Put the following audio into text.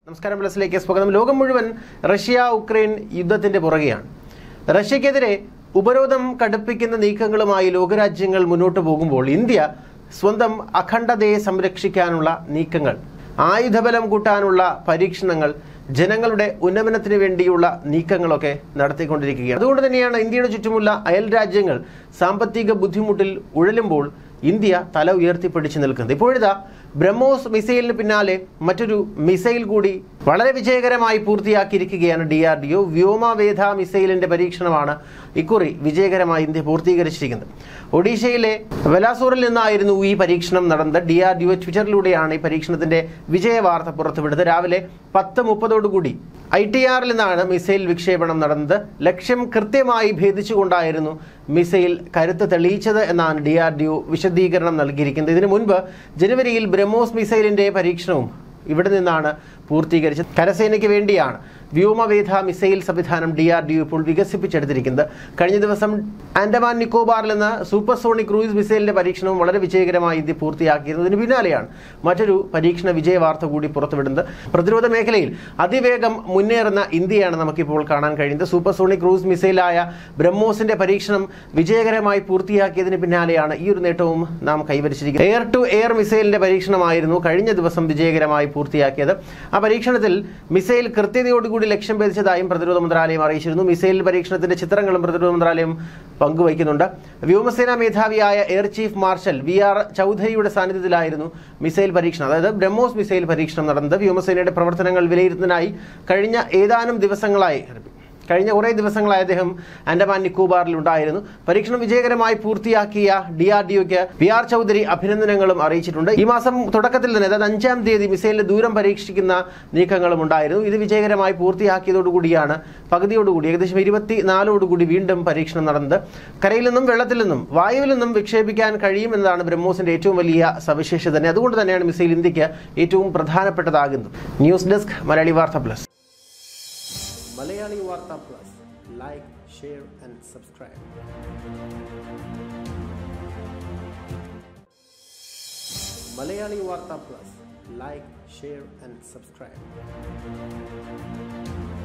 നമസ്കാരം പ്ലസിലേക്ക് സ്വാഗതം ലോകം മുഴുവൻ റഷ്യ ഉക്രൈൻ യുദ്ധത്തിന്റെ പുറകെയാണ് റഷ്യക്കെതിരെ ഉപരോധം കടുപ്പിക്കുന്ന നീക്കങ്ങളുമായി ലോകരാജ്യങ്ങൾ മുന്നോട്ട് പോകുമ്പോൾ ഇന്ത്യ സ്വന്തം അഖണ്ഡതയെ സംരക്ഷിക്കാനുള്ള നീക്കങ്ങൾ ആയുധബലം കൂട്ടാനുള്ള പരീക്ഷണങ്ങൾ ജനങ്ങളുടെ ഉന്നമനത്തിന് വേണ്ടിയുള്ള നീക്കങ്ങളൊക്കെ നടത്തിക്കൊണ്ടിരിക്കുകയാണ് അതുകൊണ്ട് തന്നെയാണ് ഇന്ത്യയുടെ ചുറ്റുമുള്ള അയൽ രാജ്യങ്ങൾ സാമ്പത്തിക ബുദ്ധിമുട്ടിൽ ഉഴലുമ്പോൾ ഇന്ത്യ തല ഉയർത്തിപ്പിടിച്ചു നിൽക്കുന്നത് ഇപ്പോഴിതാ ബ്രഹ്മോസ് മിസൈലിന് പിന്നാലെ മറ്റൊരു മിസൈൽ കൂടി വളരെ വിജയകരമായി പൂർത്തിയാക്കിയിരിക്കുകയാണ് ഡി ആർ ഡി ഒ വ്യോമവേധ മിസൈലിന്റെ പരീക്ഷണമാണ് ഇക്കുറി വിജയകരമായി ഇന്ത്യ പൂർത്തീകരിച്ചിരിക്കുന്നത് ഒഡീഷയിലെ വെലാസൂറിൽ നിന്നായിരുന്നു ഈ പരീക്ഷണം നടന്നത് ഡി ആർ ഡി ഒ ട്വിറ്ററിലൂടെയാണ് ഈ പരീക്ഷണത്തിന്റെ വിജയ വാർത്ത പുറത്തുവിടുന്നത് രാവിലെ പത്ത് മുപ്പതോടുകൂടി ഐ ടി ആറിൽ നിന്നാണ് മിസൈൽ വിക്ഷേപണം നടന്നത് ലക്ഷ്യം കൃത്യമായി ഭേദിച്ചുകൊണ്ടായിരുന്നു മിസൈൽ കരുത്ത് തെളിയിച്ചത് എന്നാണ് ഡി ആർ ഡി ഒ വിശദീകരണം നൽകിയിരിക്കുന്നത് ഇതിനു മുൻപ് ജനുവരിയിൽ ബ്രഹ്മോസ് മിസൈലിന്റെ പരീക്ഷണവും ഇവിടെ നിന്നാണ് പൂർത്തീകരിച്ചത് കരസേനയ്ക്ക് വേണ്ടിയാണ് വ്യോമവേധ മിസൈൽ സംവിധാനം ഡി ആർ ഡി ഒ ഇപ്പോൾ വികസിപ്പിച്ചെടുത്തിരിക്കുന്നത് കഴിഞ്ഞ ദിവസം ആൻഡമാൻ നിക്കോബാറിൽ നിന്ന് സൂപ്പർസോണിക് ക്രൂയിസ് മിസൈലിന്റെ പരീക്ഷണവും വളരെ വിജയകരമായി ഇന്ത്യ പൂർത്തിയാക്കിയിരുന്നതിന് പിന്നാലെയാണ് മറ്റൊരു പരീക്ഷണ വിജയ വാർത്ത കൂടി പുറത്തുവിടുന്നത് പ്രതിരോധ മേഖലയിൽ അതിവേഗം മുന്നേറുന്ന ഇന്ത്യയാണ് നമുക്കിപ്പോൾ കാണാൻ കഴിയുന്നത് സൂപ്പർസോണിക് ക്രൂസ് മിസൈലായ ബ്രഹ്മോസിന്റെ പരീക്ഷണം വിജയകരമായി പൂർത്തിയാക്കിയതിന് പിന്നാലെയാണ് ഈ ഒരു നേട്ടവും നാം കൈവരിച്ചിരിക്കുന്നത് എയർ ടു എയർ മിസൈലിന്റെ പരീക്ഷണമായിരുന്നു കഴിഞ്ഞ ദിവസം വിജയകരമായി പൂർത്തിയാക്കിയത് ആ പരീക്ഷണത്തിൽ മിസൈൽ കൃത്യതയോടുകൂടി ലക്ഷ്യം ഭേദിച്ചതായും പ്രതിരോധ മന്ത്രാലയം അറിയിച്ചിരുന്നു മിസൈൽ പരീക്ഷണത്തിന്റെ ചിത്രങ്ങളും പ്രതിരോധ മന്ത്രാലയം പങ്കുവയ്ക്കുന്നുണ്ട് വ്യോമസേനാ മേധാവിയായ air chief marshal V R ചൗധരിയുടെ സാന്നിധ്യത്തിലായിരുന്നു മിസൈൽ പരീക്ഷണം അതായത് ബ്രഹ്മോസ് മിസൈൽ പരീക്ഷണം നടന്നത് വ്യോമസേനയുടെ പ്രവർത്തനങ്ങൾ വിലയിരുത്തുന്നതിനായി കഴിഞ്ഞ ഏതാനും ദിവസങ്ങളായി കഴിഞ്ഞ കുറേ ദിവസങ്ങളായി അദ്ദേഹം ആൻഡമാൻ നിക്കോബാറിൽ ഉണ്ടായിരുന്നു പരീക്ഷണം വിജയകരമായി പൂർത്തിയാക്കിയ ഡി ആർ ഡി ഒക്ക് പി ആർ ചൗധരി അഭിനന്ദനങ്ങളും അറിയിച്ചിട്ടുണ്ട് ഈ മാസം തുടക്കത്തിൽ തന്നെ അതായത് അഞ്ചാം തീയതി മിസൈലിന്റെ ദൂരം പരീക്ഷിക്കുന്ന നീക്കങ്ങളും ഉണ്ടായിരുന്നു ഇത് വിജയകരമായി പൂർത്തിയാക്കിയതോടുകൂടിയാണ് പകുതിയോടുകൂടി ഏകദേശം ഇരുപത്തി നാലോടുകൂടി വീണ്ടും പരീക്ഷണം നടന്നത് കരയിൽ നിന്നും വെള്ളത്തിൽ നിന്നും വായുവിൽ നിന്നും വിക്ഷേപിക്കാൻ കഴിയുമെന്നതാണ് ബ്രഹ്മോസിന്റെ ഏറ്റവും വലിയ സവിശേഷത തന്നെ അതുകൊണ്ട് തന്നെയാണ് മിസൈൽ ഇന്ത്യക്ക് ഏറ്റവും പ്രധാനപ്പെട്ടതാകുന്നത് ന്യൂസ് ഡെസ്ക് മലയാളി വാർത്ത പ്ലസ് മലയാളി വാർത്ത plus like share and subscribe Malayali വാർത്ത plus like share and subscribe